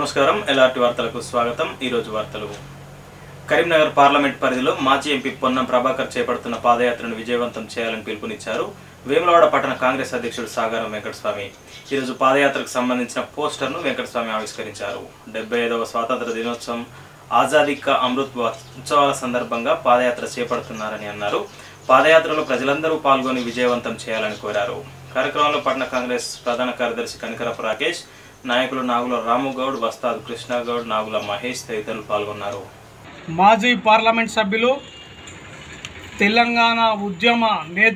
నమస్కారం ఎల్ఆర్టీ వార్తలకు స్వాగతం ఈరోజు వార్తలు కరీంనగర్ పార్లమెంట్ పరిధిలో మాజీ ఎంపీ పొన్నం ప్రభాకర్ చేపడుతున్న పాదయాత్రను విజయవంతం చేయాలని పిలుపునిచ్చారు వేములవాడ పట్టణ కాంగ్రెస్ అధ్యక్షుడు సాగారం వెంకటస్వామి ఈరోజు పాదయాత్రకు సంబంధించిన పోస్టర్ను వెంకటస్వామి ఆవిష్కరించారు డెబ్బై ఐదవ స్వాతంత్ర దినోత్సవం ఆజాదీ కా అమృత్ ఉత్సవాల సందర్భంగా పాదయాత్ర చేపడుతున్నారని అన్నారు పాదయాత్రలో ప్రజలందరూ పాల్గొని విజయవంతం చేయాలని కోరారు కార్యక్రమంలో పట్టణ కాంగ్రెస్ ప్రధాన కార్యదర్శి కనికరపు రాకేష్ నాయకులు నాగుల రాముగౌడ్ వస్తాద్ కృష్ణగౌడ్ నాగుల మహేష్ తదితరులు పాల్గొన్నారు మాజీ పార్లమెంట్ సభ్యులు తెలంగాణ ఉద్యమ నేత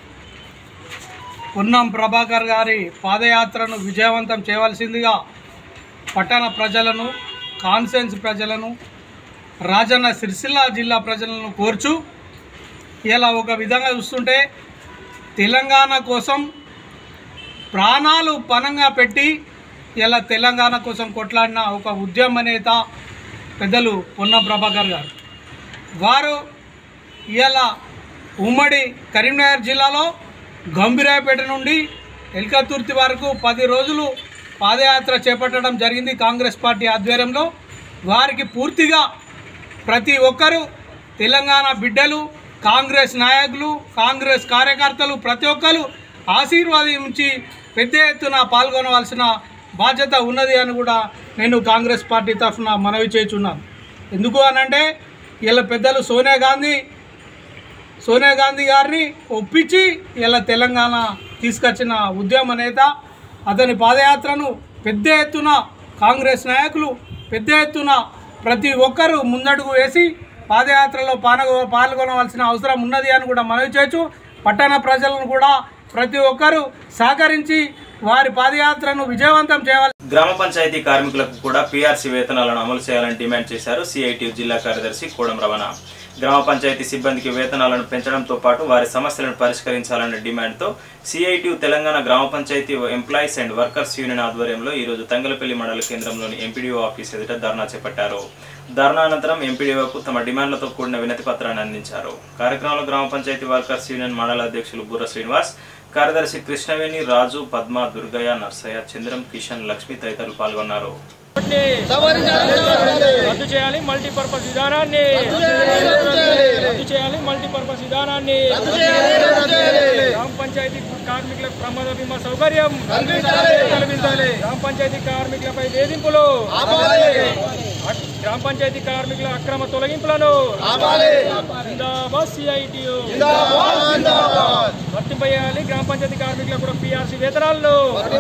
పొన్నం ప్రభాకర్ గారి పాదయాత్రను విజయవంతం చేయవలసిందిగా పట్టణ ప్రజలను కాన్సెన్స్ ప్రజలను రాజన్న సిరిసిల్ల జిల్లా ప్రజలను కోర్చు ఇలా ఒక విధంగా చూస్తుంటే తెలంగాణ కోసం ప్రాణాలు పణంగా పెట్టి ఇలా తెలంగాణ కోసం కొట్లాడిన ఒక ఉద్యమ నేత పెద్దలు పొన్నం ప్రభాకర్ గారు వారు ఇలా ఉమ్మడి కరీంనగర్ జిల్లాలో గంభీరాయపేట నుండి ఎల్కతుర్తి వరకు పది రోజులు పాదయాత్ర చేపట్టడం జరిగింది కాంగ్రెస్ పార్టీ ఆధ్వర్యంలో వారికి పూర్తిగా ప్రతి ఒక్కరూ తెలంగాణ బిడ్డలు కాంగ్రెస్ నాయకులు కాంగ్రెస్ కార్యకర్తలు ప్రతి ఒక్కరు ఆశీర్వాదించి పెద్ద ఎత్తున పాల్గొనవలసిన బాధ్యత ఉన్నది అని కూడా నేను కాంగ్రెస్ పార్టీ తరఫున మనవి చేస్తున్నాను ఎందుకు అనంటే వీళ్ళ పెద్దలు సోనియా గాంధీ సోనియా గాంధీ గారిని ఒప్పించి ఇలా తెలంగాణ తీసుకొచ్చిన ఉద్యమ నేత అతని పాదయాత్రను పెద్ద ఎత్తున కాంగ్రెస్ నాయకులు పెద్ద ఎత్తున ప్రతి ఒక్కరూ ముందడుగు వేసి పాదయాత్రలో పాల్గొ పాల్గొనవలసిన అవసరం ఉన్నది అని కూడా మనవి చేయొచ్చు పట్టణ ప్రజలను కూడా ప్రతి ఒక్కరూ సహకరించి వారి పాదయాత్రను విజయవంతం చేయవలసి గ్రామ పంచాయతీ కార్మికులకు కూడా పీఆర్సీ వేతనాలను అమలు చేయాలని డిమాండ్ చేశారు సిఐటి జిల్లా కార్యదర్శి కోడం రమణ గ్రామ పంచాయతీ సిబ్బందికి వేతనాలను పెంచడంతో పాటు వారి సమస్యలను పరిష్కరించాలనే డిమాండ్తో సిఐటి తెలంగాణ గ్రామ panchayat employees and workers union ఆధ్వర్యంలో ఈరోజు తంగలపల్లి మండల కేంద్రంలోని ఎంపీడీఓ ఆఫీస్ ఎదుట ధర్నా చేపట్టారు ధర్నా అనంతరం ఎంపీడీఓకు తమ డిమాండ్లతో కూడిన వినతి పత్రాన్ని అందించారు కార్యక్రమంలో గ్రామ పంచాయతీ వర్కర్స్ యూనియన్ మండల అధ్యక్షులు బుర్ర శ్రీనివాస్ కార్యదర్శి కృష్ణవేణి రాజు పద్మ దుర్గయ్య నర్సయ్య చంద్రం కిషన్ లక్ష్మి తదితరులు పాల్గొన్నారు రద్దు చేయాలి మల్టీపర్పస్ విధానాన్ని రద్దు చేయాలి మల్టీపర్పస్ విధానాన్ని గ్రామ పంచాయతీ కార్మికులకు ప్రమాద బీమా సౌకర్యం కల్పించాలి గ్రామ పంచాయతీ కార్మికులపై వేధింపులు గ్రామ పంచాయతీ కార్మికుల అక్రమ తొలగింపులను జిందాబాద్ సిఐటియు వర్తింపజేయాలి గ్రామ పంచాయతీ కార్మికులకు కూడా పిఆర్సీ వేతనాలను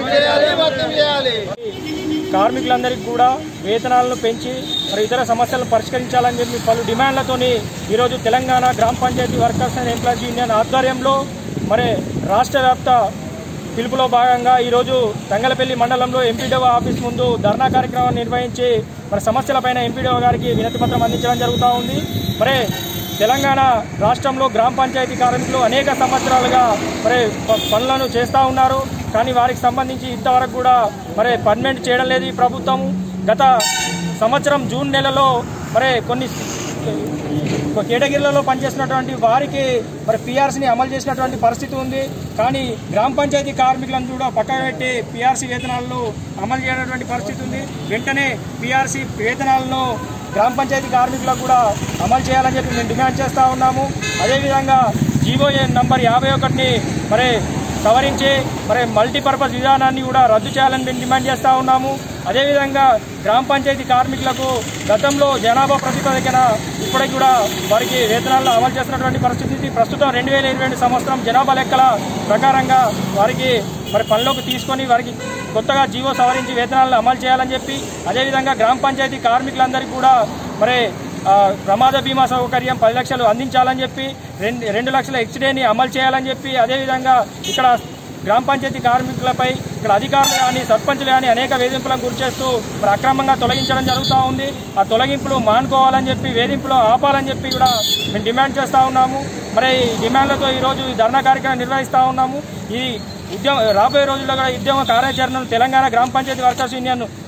కార్మికులందరికీ కూడా వేతనాలను పెంచి మరి ఇతర సమస్యలను పరిష్కరించాలని చెప్పి పలు డిమాండ్లతోని ఈరోజు తెలంగాణ గ్రామ panchayat workers and employees union ఆధ్వర్యంలో మరి రాష్ట్ర వ్యాప్త పిలుపులో భాగంగా ఈరోజు తంగలపల్లి మండలంలో ఎంపీడీఓ ఆఫీస్ ముందు ధర్నా కార్యక్రమాన్ని నిర్వహించి మరి సమస్యలపైన ఎంపీడీఓ గారికి వినతి పత్రం అందించడం జరుగుతూ ఉంది మరి తెలంగాణ రాష్ట్రంలో గ్రామ పంచాయతీ కార్మికులు అనేక సంవత్సరాలుగా మరి ప- పనులను చేస్తూ ఉన్నారు కానీ వారికి సంబంధించి ఇంతవరకు కూడా మరి పర్మనెంట్ చేయడం లేదు ఈ ప్రభుత్వం గత సంవత్సరం జూన్ నెలలో మరి కొన్ని కేటగిరీలలో పనిచేసినటువంటి వారికి మరి పిఆర్సీని అమలు చేసినటువంటి పరిస్థితి ఉంది కానీ గ్రామ పంచాయతీ కార్మికులను కూడా పక్కన పెట్టి పిఆర్సీ వేతనాలను అమలు చేయనటువంటి పరిస్థితి ఉంది వెంటనే పిఆర్సీ వేతనాలను గ్రామ పంచాయతీ కార్మికులకు కూడా అమలు చేయాలని చెప్పి మేము డిమాండ్ చేస్తూ ఉన్నాము అదేవిధంగా జీవోఏ నంబర్ యాభై ఒకటిని మరి సవరించి మరి మల్టీపర్పస్ విధానాన్ని కూడా రద్దు చేయాలని మేము డిమాండ్ చేస్తూ ఉన్నాము అదేవిధంగా గ్రామ పంచాయతీ కార్మికులకు గతంలో జనాభా ప్రతిపాదికన ఇప్పటికి కూడా వారికి వేతనాలను అమలు చేస్తున్నటువంటి పరిస్థితి ఉంది. ప్రస్తుతం రెండు వేల ఇరవై రెండు సంవత్సరం జనాభా లెక్కల ప్రకారంగా వారికి మరి పనిలోకి తీసుకొని వారికి కొత్తగా జీవో సవరించి వేతనాలను అమలు చేయాలని చెప్పి అదేవిధంగా గ్రామ పంచాయతీ కార్మికులందరికీ కూడా మరి ఆ, ప్రమాద బీమా సౌకర్యం పది లక్షలు అందించాలని చెప్పి రెండు రెండు లక్షల ఎక్స్డేని అమలు చేయాలని చెప్పి అదేవిధంగా ఇక్కడ గ్రామ పంచాయతీ కార్మికులపై ఇక్కడ అధికారులు కానీ సర్పంచులు కానీ అనేక వేధింపులకు గురి చేస్తూ మరి అక్రమంగా తొలగించడం జరుగుతూ ఉంది ఆ తొలగింపులు మానుకోవాలని చెప్పి వేధింపులు ఆపాలని చెప్పి కూడా మేము డిమాండ్ చేస్తూ ఉన్నాము మరి ఈ డిమాండ్లతో ఈరోజు ఈ ధర్నా కార్యక్రమం నిర్వహిస్తూ ఉన్నాము ఈ ఉద్యమ రాబోయే రోజుల్లో కూడా ఈ ఉద్యమ కార్యాచరణను తెలంగాణ గ్రామ పంచాయతీ వర్కర్స్ యూనియన్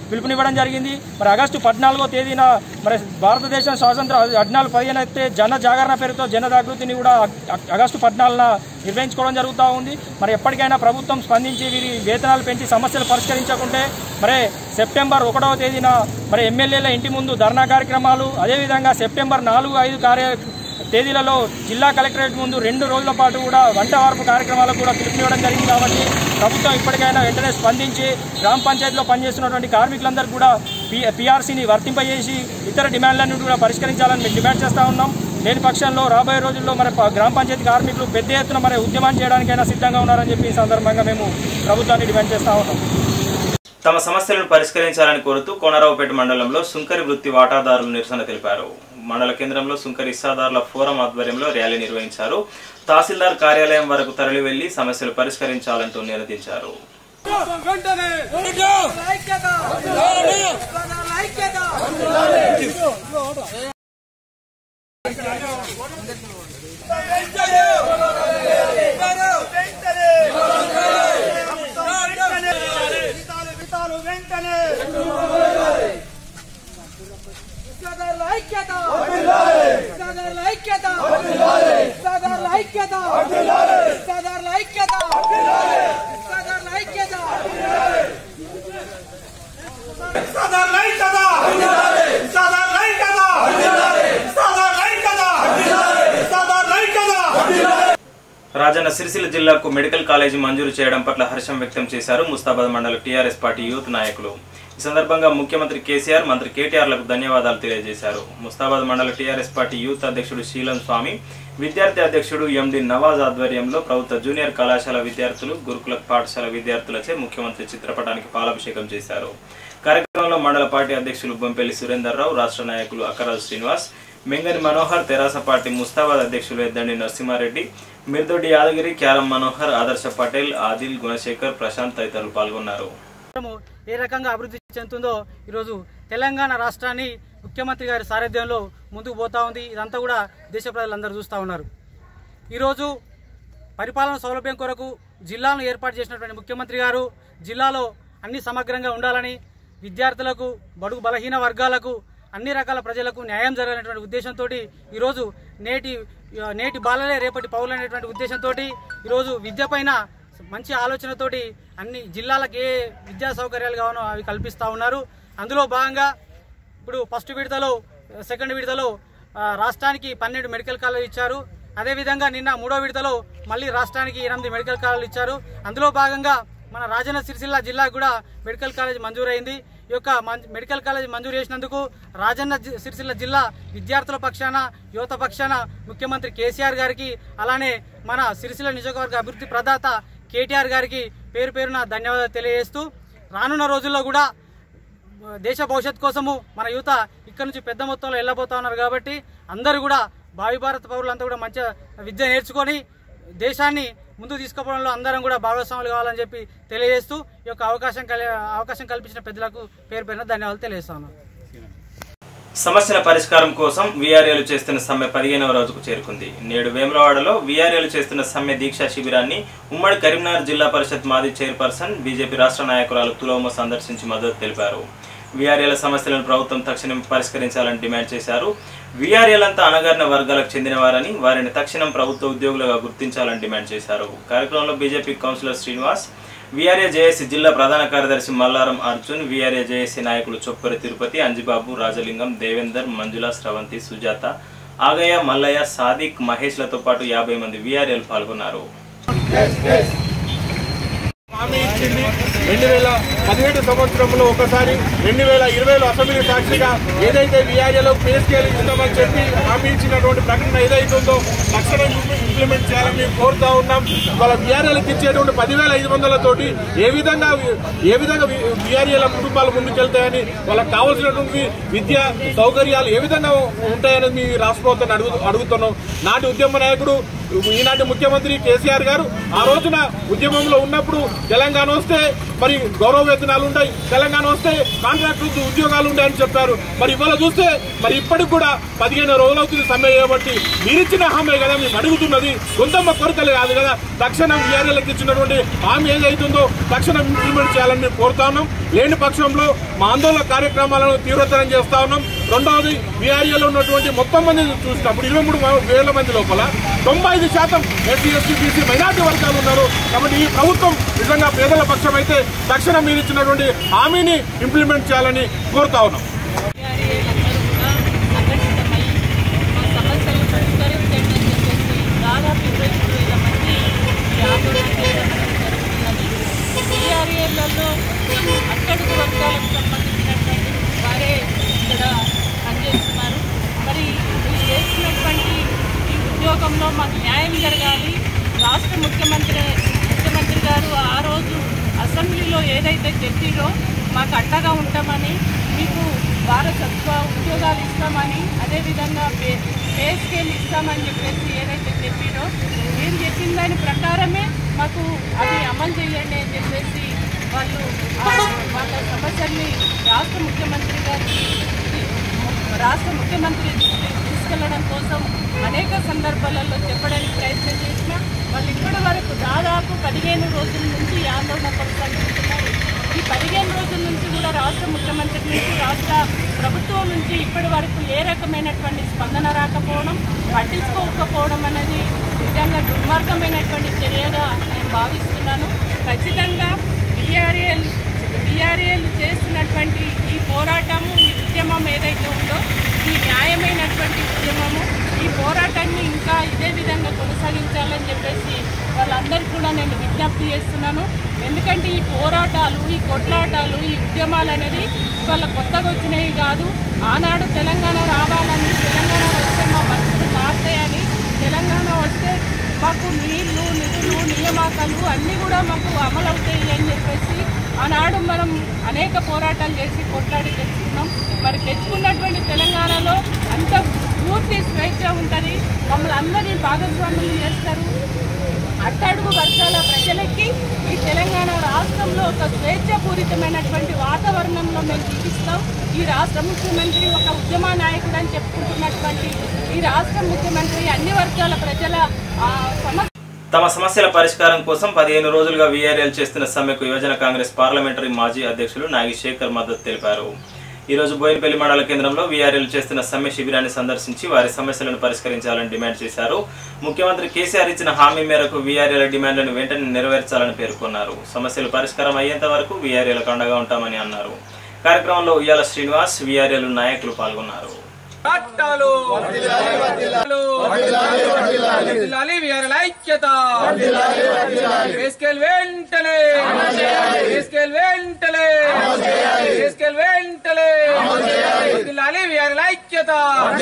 పిలుపునివ్వడం జరిగింది మరి ఆగస్టు పద్నాలుగో తేదీన మరి భారతదేశం స్వాతంత్ర పద్నాలుగు పదిహేను అయితే జన జాగరణ పేరుతో జన జాగృతిని కూడా అ- ఆగస్టు పద్నాలుగున నిర్వహించుకోవడం జరుగుతూ ఉంది మరి ఎప్పటికైనా ప్రభుత్వం స్పందించి వీరి వేతనాలు పెంచి సమస్యలు పరిష్కరించకుంటే మరి సెప్టెంబర్ ఒకటవ తేదీన మరి ఎమ్మెల్యేల ఇంటి ముందు ధర్నా కార్యక్రమాలు అదేవిధంగా సెప్టెంబర్ నాలుగు ఐదు కార్య తేదీలలో జిల్లా కలెక్టరేట్ ముందు రెండు రోజుల పాటు కూడా వంట వార్పు కార్యక్రమాలకు కూడా పిలుపునివ్వడం జరిగింది కాబట్టి ప్రభుత్వం ఇప్పటికైనా వెంటనే స్పందించి గ్రామ పంచాయతీలో పనిచేస్తున్నటువంటి కార్మికులందరూ కూడా పి పిఆర్సీని వర్తింపజేసి ఇతర డిమాండ్లన్నీ కూడా పరిష్కరించాలని మేము డిమాండ్ చేస్తా ఉన్నాం లేని పక్షంలో రాబోయే రోజుల్లో మరి ప- గ్రామ పంచాయతీ కార్మికులు పెద్ద ఎత్తున మరి ఉద్యమం చేయడానికైనా సిద్ధంగా ఉన్నారని చెప్పి ఈ సందర్భంగా మేము ప్రభుత్వాన్ని డిమాండ్ చేస్తా ఉన్నాం తమ సమస్యలను పరిష్కరించాలని కోరుతూ కోనరావుపేట మండలంలో సుంకరి వృత్తి వాటాదారులు నిరసన తెలిపారు మండల కేంద్రంలో సుంకరి ఇస్తాదారుల ఫోరం ఆధ్వర్యంలో ర్యాలీ నిర్వహించారు తహసీల్దార్ కార్యాలయం వరకు తరలి వెళ్లి సమస్యలు పరిష్కరించాలంటూ నిలదీశారు సాగర్ల ఐక్యత సాగర్ల ఐక్యత సాగర్ల ఐక్యత సాగర్ల ఐక్యత సాగర్ల ఐక్యత రాజన్న సిరిసిల్ల జిల్లాకు మెడికల్ కాలేజీ మంజూరు చేయడం పట్ల హర్షం వ్యక్తం చేశారు ముస్తాబాద్ మండల టీఆర్ఎస్ పార్టీ యూత్ నాయకులు ఈ సందర్భంగా ముఖ్యమంత్రి కేసీఆర్ మంత్రి కేటీఆర్లకు ధన్యవాదాలు తెలియజేశారు ముస్తాబాద్ మండల టీఆర్ఎస్ పార్టీ యూత్ అధ్యక్షుడు శీలం స్వామి విద్యార్థి అధ్యక్షుడు ఎండి నవాజ్ ఆధ్వర్యంలో ప్రభుత్వ జూనియర్ కళాశాల విద్యార్థులు గురుకుల పాఠశాల విద్యార్థులచే ముఖ్యమంత్రి చిత్రపటానికి పాలాభిషేకం చేశారు కార్యక్రమంలో మండల పార్టీ అధ్యక్షులు బొంపెల్లి సురేందర్ రావు రాష్ట్ర నాయకులు అక్కరాజు శ్రీనివాస్ మెంగని మనోహర్ తెరాస పార్టీ ముస్తాబాద్ అధ్యక్షులు ఎద్దండి నరసింహారెడ్డి మిర్దొడ్డి యాదగిరి క్యారం మనోహర్ ఆదర్శ పటేల్ ఆదిల్ గుణశేఖర్ ప్రశాంత్ తదితరులు పాల్గొన్నారు రాష్ట్రము ఏ రకంగా అభివృద్ధి చెందుతుందో ఈరోజు తెలంగాణ రాష్ట్రాన్ని ముఖ్యమంత్రి గారి సారథ్యంలో ముందుకు పోతా ఉంది ఇదంతా కూడా దేశ ప్రజలందరూ చూస్తూ ఉన్నారు ఈరోజు పరిపాలన సౌలభ్యం కొరకు జిల్లాను ఏర్పాటు చేసినటువంటి ముఖ్యమంత్రి గారు జిల్లాలో అన్ని సమగ్రంగా ఉండాలని విద్యార్థులకు బడుగు బలహీన వర్గాలకు అన్ని రకాల ప్రజలకు న్యాయం జరగాలనేటువంటి ఉద్దేశంతో ఈరోజు నేటి నేటి బాలలే రేపటి పౌరులు అనేటువంటి ఉద్దేశంతో ఈరోజు విద్య పైన మంచి ఆలోచనతోటి అన్ని జిల్లాలకు ఏ విద్యా సౌకర్యాలు కావాలో అవి కల్పిస్తూ ఉన్నారు అందులో భాగంగా ఇప్పుడు ఫస్ట్ విడతలో సెకండ్ విడతలో ఆ, రాష్ట్రానికి పన్నెండు మెడికల్ కాలేజ్ ఇచ్చారు అదేవిధంగా నిన్న మూడో విడతలో మళ్ళీ రాష్ట్రానికి ఎనిమిది మెడికల్ కాలేజీలు ఇచ్చారు అందులో భాగంగా మన రాజన్న సిరిసిల్ల జిల్లాకు కూడా మెడికల్ కాలేజ్ మంజూరైంది ఈ యొక్క మం- మెడికల్ కాలేజ్ మంజూరు చేసినందుకు రాజన్న జి- సిరిసిల్ల జిల్లా విద్యార్థుల పక్షాన యువత పక్షాన ముఖ్యమంత్రి కేసీఆర్ గారికి అలానే మన సిరిసిల్ల నియోజకవర్గ అభివృద్ధి ప్రదాత కేటీఆర్ గారికి పేరు పేరున ధన్యవాదాలు తెలియజేస్తూ రానున్న రోజుల్లో కూడా దేశ భవిష్యత్ కోసము మన యువత ఇక్కడ నుంచి పెద్ద మొత్తంలో వెళ్ళబోతా ఉన్నారు కాబట్టి అందరూ కూడా భావి భారత పౌరులంతా కూడా మంచిగా విద్య నేర్చుకొని దేశాన్ని ముందుకు తీసుకుపోవడంలో అందరం కూడా భాగస్వాములు కావాలని చెప్పి తెలియజేస్తూ ఈ యొక్క అవకాశం కలి అవకాశం కల్పించిన పెద్దలకు పేరు పేరున ధన్యవాదాలు తెలియజేస్తాను సమస్యల పరిష్కారం కోసం వీఆర్ఏలు చేస్తున్న సమ్మె పదిహేనవ రోజుకు చేరుకుంది నేడు వేములవాడలో వీఆర్ఏలు చేస్తున్న సమ్మె దీక్షా శిబిరాన్ని ఉమ్మడి కరీంనగర్ జిల్లా పరిషత్ మాజీ చైర్పర్సన్ బీజేపీ రాష్ట్ర నాయకురాలు తులోమ సందర్శించి మద్దతు తెలిపారు వీఆర్ఏల సమస్యలను ప్రభుత్వం తక్షణం పరిష్కరించాలని డిమాండ్ చేశారు వీఆర్ఏలంతా అణగారిన వర్గాలకు చెందినవారని వారిని తక్షణం ప్రభుత్వ ఉద్యోగులుగా గుర్తించాలని డిమాండ్ చేశారు కార్యక్రమంలో BJP councillor Srinivas VRA JAC జిల్లా ప్రధాన కార్యదర్శి మల్లారం అర్జున్ వీఆర్ఏ జేఏసీ నాయకులు చొప్పరి తిరుపతి అంజిబాబు రాజలింగం దేవేందర్ మంజుల స్రవంతి సుజాత ఆగయ్య మల్లయ్య సాదిక్ మహేష్లతో పాటు యాభై మంది వీఆర్ఏలు పాల్గొన్నారు హామీ ఇచ్చింది రెండు వేల పదిహేడు సంవత్సరంలో ఒకసారి రెండు వేల ఇరవైలో అసెంబ్లీ సాక్షిగా ఏదైతే విఆర్ఏలో పే స్కేల్ ఇస్తామని చెప్పి హామీ ఇచ్చినటువంటి ప్రకటన ఏదైతుందో తక్షణం ఇంప్లిమెంట్ చేయాలని మేము కోరుతా ఉన్నాం వాళ్ళ విఆర్ఏలకు ఇచ్చేటువంటి పదివేల ఐదు వందలతోటి ఏ విధంగా ఏ విధంగా విఆర్ఏల కుటుంబాలు ముందుకెళ్తాయని వాళ్ళకి కావాల్సినటువంటి విద్య సౌకర్యాలు ఏ విధంగా ఉంటాయని మీ రాష్ట్ర ప్రభుత్వాన్ని అడుగు అడుగుతున్నాం నాటి ఉద్యమ నాయకుడు ఈనాటి ముఖ్యమంత్రి కేసీఆర్ గారు ఆ రోజున ఉద్యమంలో ఉన్నప్పుడు తెలంగాణ వస్తే మరి గౌరవ వేతనాలు ఉంటాయి తెలంగాణ వస్తే కాంట్రాక్టర్ ఉద్యోగాలు ఉంటాయని చెప్పారు మరి ఇవాళ చూస్తే మరి ఇప్పటికి కూడా పదిహేను రోజులు అవుతుంది సమ్మె చేయబట్టి మీరిచ్చిన హామీ కదా మేము అడుగుతున్నది సొంతమ్మ కోరికలు కాదు కదా తక్షణం వీఆర్ఏలకు ఇచ్చినటువంటి హామీ ఏదైతుందో తక్షణం ఇంప్లిమెంట్ చేయాలని మేము కోరుతా ఉన్నాం లేని పక్షంలో మా ఆందోళన కార్యక్రమాలను తీవ్రతరం చేస్తా ఉన్నాం రెండవది వీఆర్ఏలో ఉన్నటువంటి మొత్తం మంది చూసినప్పుడు ఇరవై మూడు వేల మంది లోపల తొంభై ఐదు శాతం ఎస్సీ ఎస్టీ బీసీ మైనార్టీ వర్గాలు ఉన్నారు కాబట్టి ఈ ప్రభుత్వం నిజంగా పేదల పక్షం అయితే తక్షణం మీరు ఇచ్చినటువంటి హామీని ఇంప్లిమెంట్ చేయాలని కోరుతా ఉన్నాం కార్యాలయందరూ కూడా సంఘటితమై మా సమస్యలు పరిష్కరించండి అని చెప్పేసి దాదాపు ఇరవై మూడు వేల మంది ఈ ఆందోళన చేయడం జరుగుతున్నది టీఆర్ఏలలో అట్టడుగు వర్గాలకు సంబంధించినటువంటి వారే ఇక్కడ పనిచేస్తున్నారు మరి వీళ్ళు చేస్తున్నటువంటి ఈ ఉద్యోగంలో మాకు న్యాయం జరగాలి రాష్ట్ర ముఖ్యమంత్రి ముఖ్యమంత్రి గారు ఆ రోజు అసెంబ్లీలో ఏదైతే చెప్పిరో మాకు అండగా ఉంటామని మీకు వారసత్వ ఉద్యోగాలు ఇస్తామని అదేవిధంగా పే పే స్కేల్ ఇస్తామని చెప్పేసి ఏదైతే చెప్పిరో ఏం చెప్పిన దాని ప్రకారమే మాకు అది అమలు చేయండి అని చెప్పేసి వాళ్ళు ఆ వాళ్ళ సమస్యల్ని రాష్ట్ర ముఖ్యమంత్రి గారికి రాష్ట్ర ముఖ్యమంత్రి దృష్టికి తీసుకెళ్లడం కోసం అనేక సందర్భాలలో చెప్పడానికి ప్రయత్నం చేసిన వాళ్ళు ఇప్పటి వరకు దాదాపు పదిహేను రోజుల నుంచి ఈ ఆందోళన కొనసాగిస్తున్నారు ఈ పదిహేను రోజుల నుంచి కూడా రాష్ట్ర ముఖ్యమంత్రి నుంచి రాష్ట్ర ప్రభుత్వం నుంచి ఇప్పటి వరకు ఏ రకమైనటువంటి స్పందన రాకపోవడం పట్టించుకోకపోవడం అనేది నిజంగా దుర్మార్గమైనటువంటి చర్యగా నేను భావిస్తున్నాను ఖచ్చితంగా బీఆర్ఏల్ బీఆర్ఏలు చేస్తున్నటువంటి ఈ పోరాటము ఈ ఉద్యమం ఏదైతే ఉందో ఈ న్యాయమైనటువంటి ఉద్యమము ఈ పోరాటాన్ని ఇంకా ఇదే విధంగా కొనసాగించాలని చెప్పేసి వాళ్ళందరికీ కూడా నేను విజ్ఞప్తి చేస్తున్నాను ఎందుకంటే ఈ పోరాటాలు ఈ కొట్లాటాలు ఈ ఉద్యమాలు అనేది వాళ్ళ కొత్తగా వచ్చినవి కాదు ఆనాడు తెలంగాణ రావాలని తెలంగాణ వస్తే మా పరిస్థితులు మారుతాయని తెలంగాణ వస్తే మాకు నీళ్లు నిధులు నియామకాలు అన్నీ కూడా మాకు అమలు అవుతాయి అని చెప్పేసి ఆనాడు మనం అనేక పోరాటాలు చేసి కొట్లాడి తెచ్చుకున్నాం మరి తెచ్చుకున్నటువంటి తెలంగాణలో అంత పూర్తి స్వేచ్ఛ ఉంటుంది మమ్మల్ని అందరినీ భాగస్వాములు చేస్తారు అట్టడుగు వర్గాల ప్రజలకి ఈ తెలంగాణ రాష్ట్రంలో ఒక స్వేచ్ఛపూరితమైనటువంటి వాతావరణంలో మేము జీవిస్తాం ఈ రాష్ట్ర ముఖ్యమంత్రి ఒక ఉద్యమ నాయకుడు అని చెప్పుకుంటున్నటువంటి ఈ రాష్ట్ర ముఖ్యమంత్రి అన్ని వర్గాల ప్రజల ఆ, సమస్య తమ సమస్యల పరిష్కారం కోసం పదిహేను రోజులుగా వీఆర్ఎల్ చేస్తున్న సమ్మెకు యువజన కాంగ్రెస్ పార్లమెంటరీ మాజీ అధ్యక్షులు నాగి శేఖర్ మద్దతు తెలిపారు ఈ రోజు బోయినపల్లి మండల కేంద్రంలో వీఆర్ఎల్ చేస్తున్న సమ్మె శిబిరాన్ని సందర్శించి వారి సమస్యలను పరిష్కరించాలని డిమాండ్ చేశారు ముఖ్యమంత్రి కేసీఆర్ ఇచ్చిన హామీ మేరకు వీఆర్ఎల్ డిమాండ్లను వెంటనే నెరవేర్చాలని పేర్కొన్నారు సమస్యలు పరిష్కారం అయ్యేంత వరకు వీఆర్ఎలకు అండగా ఉంటామని అన్నారు కార్యక్రమంలో ఉయ్యాల శ్రీనివాస్ వీఆర్ఎల్ నాయకులు పాల్గొన్నారు పట్టాలు వర్ధిల్లాలి వీఆర్ఎల్ ఐక్యత వేసుకెళ్ళి వెంటనే వేసుకెళ్ళి వెంటనే వేసుకెళ్ళి వెంటనే వర్ధిల్లాలి వీఆర్ఎల్ ఐక్యత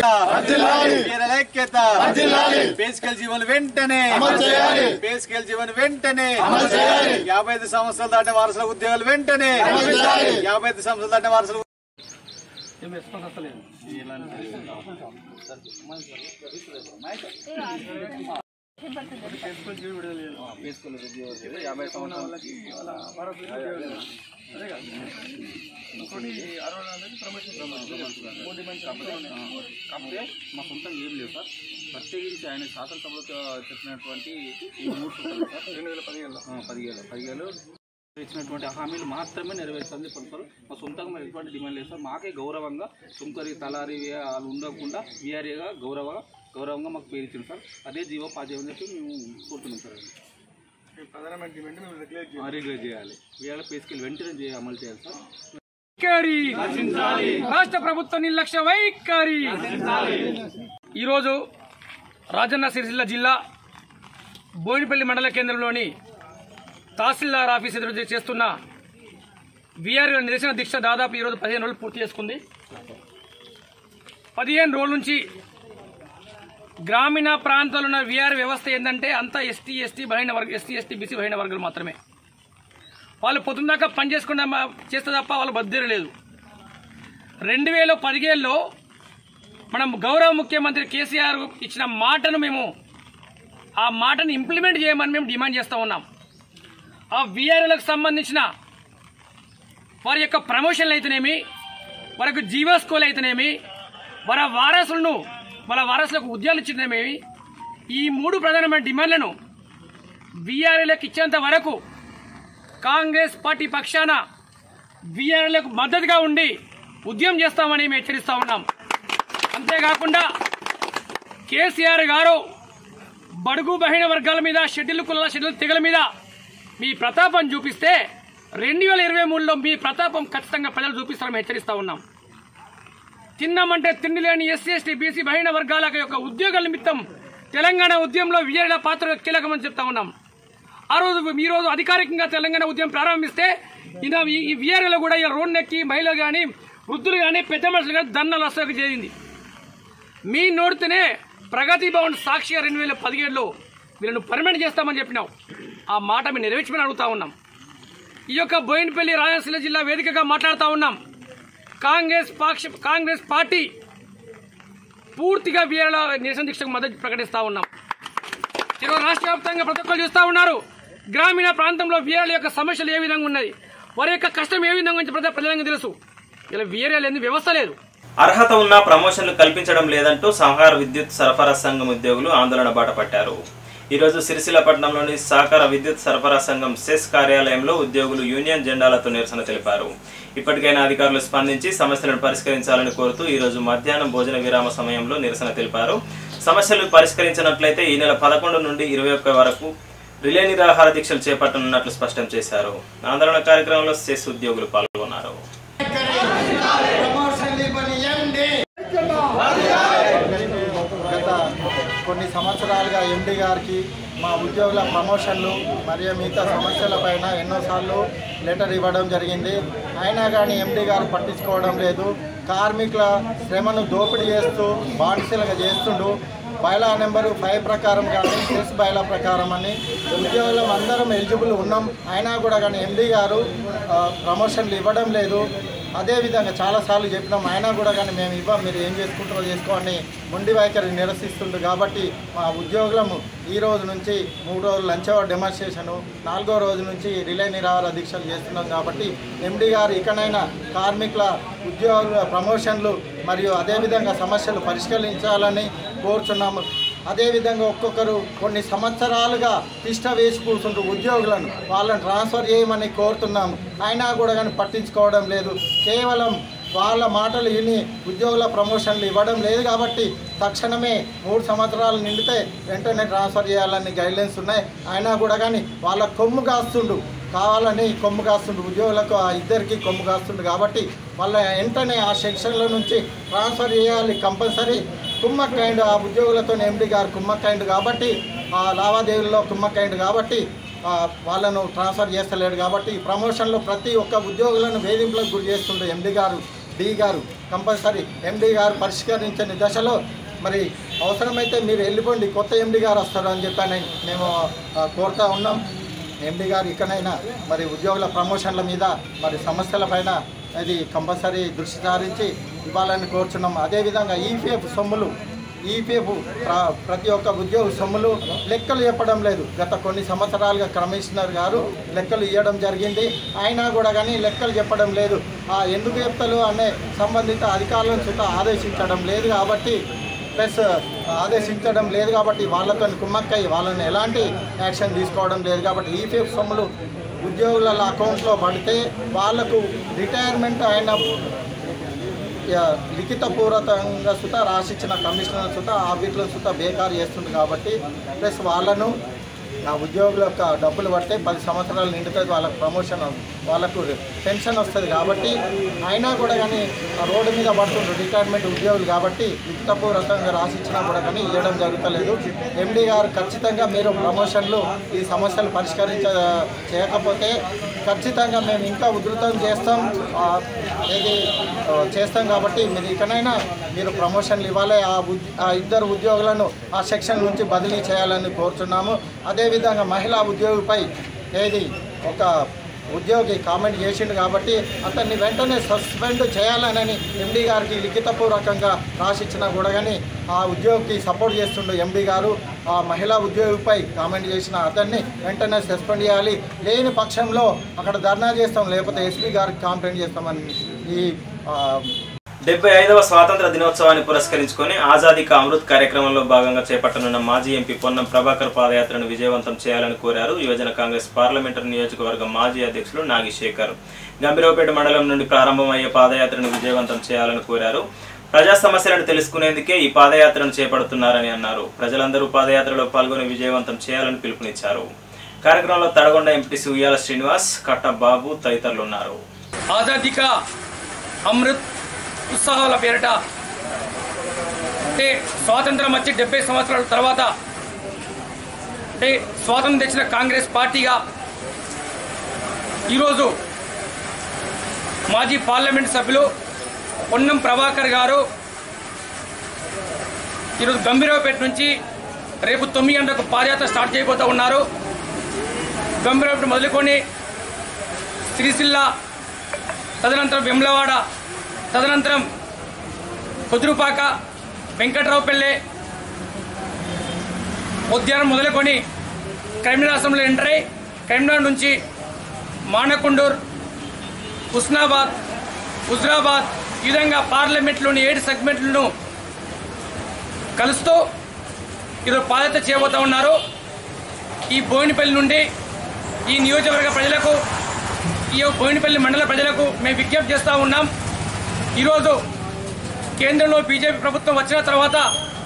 ఐక్యత బేసికల్ జీవన్ వెంటనే బేసికల్ జీవన్ వెంటనే యాభై ఐదు సంవత్సరాలు దాటిన వారసుల ఉద్యోగాలు వెంటనే యాభై ఐదు సంవత్సరాలు దాటిన వారసుల కాకపోతే మా సొంతం ఏం లేదు సార్ ప్రత్యేకించి ఆయన శాసనసభలో చెప్పినటువంటి ఈ మూడు సూత్రాలు సార్ రెండు వేల పదిహేను పదిహేను పదిహేను ఇచ్చినటువంటి హామీలు మాత్రమే నెరవేర్చాలని చెప్పండి సార్ మా సొంతంగా మేము ఎటువంటి డిమాండ్ లేదు సార్ మాకే గౌరవంగా సుంకరి తలారి వాళ్ళు ఉండకుండా వీఆర్ఏగా గౌరవ గౌరవంగా మాకు పేరు ఇచ్చింది సార్ అదే జీవో పాజీవం అని చెప్పి మేము కోరుతున్నాం సార్ రెగ్యులేట్ చేయాలి వీఆర్ పేసుకెళ్ళి వెంటనే చేయ- అమలు చేయాలి సార్ వైఖరి రాష్ట్ర ప్రభుత్వ నిర్లక్ష్య వైఖరి ఈరోజు రాజన్న సిరిసిల్ల జిల్లా బోయినపల్లి మండల కేంద్రంలోని తహసీల్దార్ ఆఫీస్ ఎదురు చేస్తున్న వీఆర్ నిరసన దీక్ష దాదాపు ఈరోజు పదిహేను రోజులు పూర్తి చేసుకుంది పదిహేను రోజుల నుంచి గ్రామీణ ప్రాంతాల్లో ఉన్న వీఆర్ వ్యవస్థ ఏంటంటే అంతా ఎస్టీ ఎస్టీ బలైన వర్గ ఎస్టీ ఎస్టీ బీసీ బలైన వర్గాలు మాత్రమే వాళ్ళు పొద్దున్నాక పని చేసుకున్న చేస్తే తప్ప వాళ్ళు బద్దీరు లేదు రెండు వేల పదిహేనులో మనం గౌరవ ముఖ్యమంత్రి కేసీఆర్ ఇచ్చిన మాటను మేము ఆ మాటని ఇంప్లిమెంట్ చేయమని మేము డిమాండ్ చేస్తూ ఉన్నాం ఆ వీఆర్ఎలకు సంబంధించిన వారి యొక్క ప్రమోషన్లు అయితేనేమి వారికి జీవోస్కోలు అయితేనేమి వారి వారసులను వాళ్ళ వారసులకు ఉద్యోగాలు ఇచ్చినేమి ఈ మూడు ప్రధానమైన డిమాండ్లను వీఆర్ఎలకు ఇచ్చేంత వరకు కాంగ్రెస్ పార్టీ పక్షాన వీఆర్ఎలకు మద్దతుగా ఉండి ఉద్యమం చేస్తామని మేము హెచ్చరిస్తా ఉన్నాం అంతేకాకుండా కేసీఆర్ గారు బడుగు బహిన వర్గాల మీద షెడ్యూల్ కులాల షెడ్యూల్ తెగల మీద మీ ప్రతాపం చూపిస్తే రెండు వేల ఇరవై మూడులో మీ ప్రతాపం ఖచ్చితంగా ప్రజలు చూపిస్తారని హెచ్చరిస్తా ఉన్నాం తిన్నామంటే తిండి లేని ఎస్సీ ఎస్టీ బీసీ బహిన వర్గాల యొక్క ఉద్యోగాల నిమిత్తం తెలంగాణ ఉద్యమంలో విజయ పాత్ర కీలకమని చెప్తా ఉన్నాం ఆ రోజు ఈ రోజు అధికారికంగా తెలంగాణ ఉద్యమం ప్రారంభిస్తే ఈయన ఈ- ఈ వీఆర్ఏలో కూడా ఇలా రోడ్ నెక్కి మహిళలు కానీ వృద్ధులు కానీ పెద్ద మనుషులు కానీ ధర్నాలు వస్తాకు చేరింది మీ నోడితేనే ప్రగతి భవన్ సాక్షిగా రెండు వేల పదిహేడులో వీళ్ళను పర్మనెంట్ చేస్తామని చెప్పినావు ఆ మాట మీరు నెరవేర్చమని అడుగుతా ఉన్నాం ఈ యొక్క బోయినపల్లి రాయలసీమ జిల్లా వేదికగా మాట్లాడుతూ ఉన్నాం కాంగ్రెస్ పక్ష కాంగ్రెస్ పార్టీ పూర్తిగా వీళ్ళ నిరసన దీక్షకు మద్దతు ప్రకటిస్తా ఉన్నాం ఈరోజు రాష్ట్ర వ్యాప్తంగా ప్రతి ఒక్కరు చూస్తూ ఉన్నారు గ్రామీణ ప్రాంతంలో వీఆర్ల యొక్క సమస్యలు ఏ విధంగా ఉన్నది వారి యొక్క కష్టం ఏ విధంగా ఉంది ప్రజా ప్రజలంగా తెలుసు ఇలా వీఆర్ఎల్ ఎందుకు వ్యవస్థ లేదు అర్హత ఉన్న ప్రమోషన్లు కల్పించడం లేదంటూ సహకార విద్యుత్ సరఫరా సంఘం ఉద్యోగులు ఆందోళన బాట పట్టారు ఈరోజు సిరిసిల్ల పట్టణంలోని సహకార విద్యుత్ సరఫరా సంఘం సెస్ కార్యాలయంలో ఉద్యోగులు యూనియన్ జెండాలతో నిరసన తెలిపారు ఇప్పటికైనా అధికారులు స్పందించి సమస్యలను పరిష్కరించాలని కోరుతూ ఈరోజు మధ్యాహ్నం భోజన విరామ సమయంలో నిరసన తెలిపారు సమస్యలు పరిష్కరించినట్లయితే ఈ నెల పదకొండు నుండి ఇరవై ఒక్క వరకు రిలే నిరాహార దీక్షలు చేపట్టనున్నట్లు స్పష్టం చేశారు ఆందోళన కార్యక్రమంలో సెస్ ఉద్యోగులు పాల్గొన్నారు గత కొన్ని సంవత్సరాలుగా ఎండి గారికి మా ఉద్యోగుల ప్రమోషన్లు మరియు మిగతా సమస్యలపైన ఎన్నోసార్లు లెటర్ ఇవ్వడం జరిగింది అయినా కానీ ఎండి గారు పట్టించుకోవడం లేదు కార్మికుల శ్రమను దోపిడీ చేస్తూ బానిసలుగా చేస్తుండు బైలా నెంబరు ఫైవ్ ప్రకారం కానీ సెస్ బైలా ప్రకారం అని ఉద్యోగులం అందరం ఎలిజిబుల్ ఉన్నాం అయినా కూడా కానీ ఎండి గారు ఆ, ప్రమోషన్లు ఇవ్వడం లేదు అదేవిధంగా చాలాసార్లు చెప్పినాం అయినా కూడా కానీ మేము ఇవ్వం మీరు ఏం చేసుకుంటారో చేసుకోండి మొండి వైఖరి నిరసిస్తుండు కాబట్టి మా ఉద్యోగులము ఈ రోజు నుంచి మూడు రోజులు లంచ్ అవర్ డెమాన్స్ట్రేషను నాలుగో రోజు నుంచి రిలే నిరాహార దీక్షలు చేస్తున్నాం కాబట్టి ఎండి గారు ఇకనైనా కార్మికుల ఉద్యోగుల ప్రమోషన్లు మరియు అదేవిధంగా సమస్యలు పరిష్కరించాలని కోరుచున్నాము అదేవిధంగా ఒక్కొక్కరు కొన్ని సంవత్సరాలుగా తిష్ట వేసి కూర్చుంటారు ఉద్యోగులను వాళ్ళని ట్రాన్స్ఫర్ చేయమని కోరుతున్నాము అయినా కూడా కానీ పట్టించుకోవడం లేదు కేవలం వాళ్ళ మాటలు విని ఉద్యోగుల ప్రమోషన్లు ఇవ్వడం లేదు కాబట్టి తక్షణమే మూడు సంవత్సరాలు నిండితే వెంటనే ట్రాన్స్ఫర్ చేయాలని గైడ్లైన్స్ ఉన్నాయి అయినా కూడా కానీ వాళ్ళ కొమ్ము కాస్తుండు కావాలని కొమ్ము కాస్తుండు ఉద్యోగులకు ఆ ఇద్దరికి కొమ్ము కాస్తుండు కాబట్టి వాళ్ళ వెంటనే ఆ సెక్షన్ల నుంచి ట్రాన్స్ఫర్ చేయాలి కంపల్సరీ కుమ్మక్కైండు ఆ ఉద్యోగులతో ఎండి గారు కుమ్మక్కైండు కాబట్టి ఆ లావాదేవీల్లో కుమ్మక్కైండు కాబట్టి ఆ, వాళ్ళను ట్రాన్స్ఫర్ చేస్తలేడు కాబట్టి ఈ ప్రమోషన్లో ప్రతి ఒక్క ఉద్యోగులను వేధింపులకు గురి చేస్తుండే ఎండి గారు డి గారు కంపల్సరీ ఎండి గారు పరిష్కరించని దశలో మరి అవసరమైతే మీరు వెళ్ళిపోండి కొత్త ఎండి గారు వస్తారు అని చెప్పని మేము ఆ, కోరుతా ఉన్నాం ఎండి గారు ఇకనైనా మరి ఉద్యోగుల ప్రమోషన్ల మీద మరి సమస్యలపైన అది కంపల్సరీ దృష్టి సారించి ఇవ్వాలని కోరుచున్నాం అదేవిధంగా ఈపీఎఫ్ సొమ్ములు ఈపీఎఫ్ ప్ర- ప్రతి ఒక్క ఉద్యోగ సొమ్ములు లెక్కలు చెప్పడం లేదు గత కొన్ని సంవత్సరాలుగా కమిషనర్ గారు లెక్కలు ఇవ్వడం జరిగింది అయినా కూడా కానీ లెక్కలు చెప్పడం లేదు ఆ ఎందుకు చెప్తలు అనే సంబంధిత అధికారులను సుత ఆదేశించడం లేదు కాబట్టి ప్లస్ ఆదేశించడం లేదు కాబట్టి వాళ్ళతో కుమ్మక్కై వాళ్ళని ఎలాంటి యాక్షన్ తీసుకోవడం లేదు కాబట్టి ఈపీఎఫ్ సొమ్ములు ఉద్యోగుల అకౌంట్లో పడితే వాళ్లకు రిటైర్మెంట్ అయిన యా, లిఖితపూర్వకంగా సుత రాసిచ్చిన కమిషనర్ సుత ఆ వీటిలో సుత బేకారు చేస్తుంది కాబట్టి ప్లస్ వాళ్ళను నా ఉద్యోగుల యొక్క డబ్బులు పడితే పది సంవత్సరాలు నిండుతుంది వాళ్ళకి ప్రమోషన్ వాళ్ళకు పెన్షన్ వస్తుంది కాబట్టి అయినా కూడా కానీ ఆ రోడ్డు మీద పడుతుండ్రు రిటైర్మెంట్ ఉద్యోగులు కాబట్టి లిఖితపూర్వకంగా రాసిచ్చినా కూడా కానీ ఇవ్వడం జరుగుతలేదు ఎండి గారు ఖచ్చితంగా మీరు ప్రమోషన్లు ఈ సమస్యలు పరిష్కరించ చేయకపోతే ఖచ్చితంగా మేము ఇంకా ఉధృతం చేస్తాం ఆ, ఇది ఆ, చేస్తాం కాబట్టి మీరు ఇకనైనా మీరు ప్రమోషన్లు ఇవ్వాలి ఆ ఉద్- ఆ ఇద్దరు ఉద్యోగులను ఆ సెక్షన్ నుంచి బదిలీ చేయాలని కోరుతున్నాము అదేవిధంగా మహిళా ఉద్యోగిపై ఏది ఒక ఉద్యోగి కామెంట్ చేసిండు కాబట్టి అతన్ని వెంటనే సస్పెండ్ చేయాలని ఎండి గారికి లిఖితపూర్వకంగా రాసిచ్చినా కూడా కానీ ఆ ఉద్యోగికి సపోర్ట్ చేస్తుండు ఎండి గారు ఆ మహిళా ఉద్యోగిపై కామెంట్ చేసిన అతన్ని వెంటనే సస్పెండ్ చేయాలి లేని పక్షంలో అక్కడ ధర్నా చేస్తాం లేకపోతే ఎస్పీ గారికి కాంప్లైంట్ చేస్తామని ఈ ఆ, డెబ్బై ఐదవ స్వాతంత్ర దినోత్సవాన్ని పురస్కరించుకొని ఆజాదీ కా అమృత్ కార్యక్రమంలో భాగంగా చేపట్టనున్న మాజీ ఎంపీ పొన్నం ప్రభాకర్ పాదయాత్రను విజయవంతం చేయాలని కోరారు యువజన కాంగ్రెస్ పార్లమెంటరీ నియోజకవర్గ మాజీ అధ్యక్షులు నాగిశేఖర్ గంభీరవపేట మండలం నుండి ప్రారంభమయ్యే పాదయాత్రను విజయవంతం చేయాలని కోరారు ప్రజా సమస్యలను తెలుసుకునేందుకే ఈ పాదయాత్రను చేపడుతున్నారని అన్నారు ప్రజలందరూ పాదయాత్రలో పాల్గొని విజయవంతం చేయాలని పిలుపునిచ్చారు కార్యక్రమంలో తడగొండ ఎంపీసీ ఉయ్యాల శ్రీనివాస్ కట్ట బాబు తదితరులు ఉన్నారు ఆజాదీ కా అమృత్ ఉత్సాహాల పేరిట అంటే స్వాతంత్రం వచ్చి డెబ్బై సంవత్సరాల తర్వాత అంటే స్వాతంత్రం తెచ్చిన కాంగ్రెస్ పార్టీగా ఈరోజు మాజీ పార్లమెంట్ సభ్యులు పొన్నం ప్రభాకర్ గారు ఈరోజు గంభీరావుపేట నుంచి రేపు తొమ్మిది గంటలకు పాదయాత్ర స్టార్ట్ చేయబోతూ ఉన్నారు గంభీరావుపేట మొదలుకొని సిరిసిల్ల తదనంతరం వెమ్లవాడ తదనంతరం కుదురుపాక వెంకట్రావుపల్లె ఉద్యానం మొదలుకొని కరీంనగర్ అసెంబ్లీ ఎంటర్ అయి కరీంనగర్ నుంచి మానకొండూర్ హుస్నాబాద్ హుజరాబాద్ ఈ విధంగా పార్లమెంట్లోని ఏడు సెగ్మెంట్లను కలుస్తూ ఈరోజు పాదయాత్ర చేయబోతా ఉన్నారు ఈ బోయినపల్లి నుండి ఈ నియోజకవర్గ ప్రజలకు ఈ బోయినపల్లి మండల ప్రజలకు మేము విజ్ఞప్తి చేస్తూ ఉన్నాం ఈరోజు కేంద్రంలో బీజేపీ ప్రభుత్వం వచ్చిన తర్వాత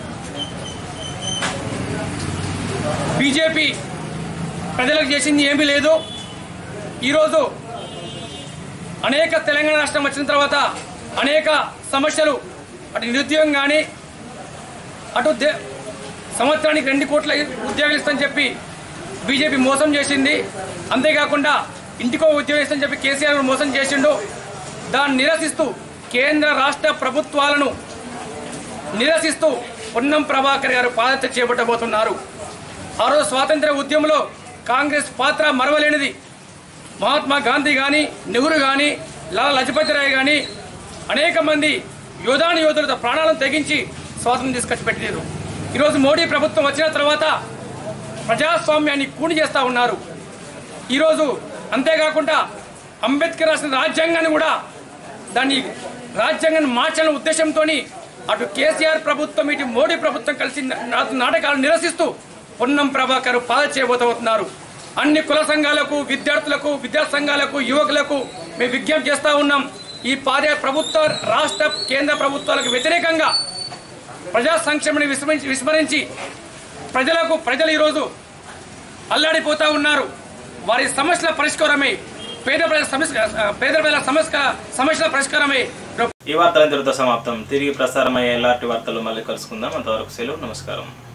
బీజేపీ ప్రజలకు చేసింది ఏమీ లేదు ఈరోజు అనేక తెలంగాణ రాష్ట్రం వచ్చిన తర్వాత అనేక సమస్యలు అటు నిరుద్యోగం కానీ అటు దే- సంవత్సరానికి రెండు కోట్ల ఉద్యోగాలు ఇస్తామని చెప్పి బీజేపీ మోసం చేసింది అంతేకాకుండా ఇంటికో ఉద్యోగం ఇస్తామని చెప్పి కేసీఆర్ కూడా మోసం చేసిండు దాన్ని నిరసిస్తూ కేంద్ర రాష్ట్ర ప్రభుత్వాలను నిరసిస్తూ పొన్నం ప్రభాకర్ గారు పాదయాత్ర చేపట్టబోతున్నారు ఆ రోజు స్వాతంత్ర ఉద్యమంలో కాంగ్రెస్ పాత్ర మరవలేనిది మహాత్మా గాంధీ కానీ నెహ్రూ కానీ లాలా లజపతి రాయ్ కానీ అనేక మంది యోధాను యోధులతో ప్రాణాలను తెగించి స్వాతంత్రం తీసుకొచ్చి పెట్టారు ఈరోజు మోడీ ప్రభుత్వం వచ్చిన తర్వాత ప్రజాస్వామ్యాన్ని కూని చేస్తూ ఉన్నారు ఈరోజు అంతేకాకుండా అంబేద్కర్ రాసిన రాజ్యాంగాన్ని కూడా దాన్ని రాజ్యాంగాన్ని మార్చాలనే ఉద్దేశంతో అటు కేసీఆర్ ప్రభుత్వం ఇటు మోడీ ప్రభుత్వం కలిసి నా- నాటకాలను నిరసిస్తూ పొన్నం ప్రభాకర్ పాద చేయబోతున్నారు అన్ని కుల సంఘాలకు విద్యార్థులకు విద్యా సంఘాలకు యువకులకు మేము విజ్ఞప్తి చేస్తా ఉన్నాం ఈ పాద ప్రభుత్వ రాష్ట్ర కేంద్ర ప్రభుత్వాలకు వ్యతిరేకంగా ప్రజా సంక్షేమాన్ని విస్మరించి విస్మరించి ప్రజలకు ప్రజలు ఈరోజు అల్లాడిపోతా ఉన్నారు వారి సమస్యల పరిష్కారమే పేద ప్రజల సమస్య పేద ప్రజల సమస్య సమస్యల పరిష్కారమే ఈ వార్తలు ఇంతటితో సమాప్తం తిరిగి ప్రసారమయ్యే ఎలాంటి వార్తలు మళ్ళీ కలుసుకుందాం అంతవరకు సెలవు నమస్కారం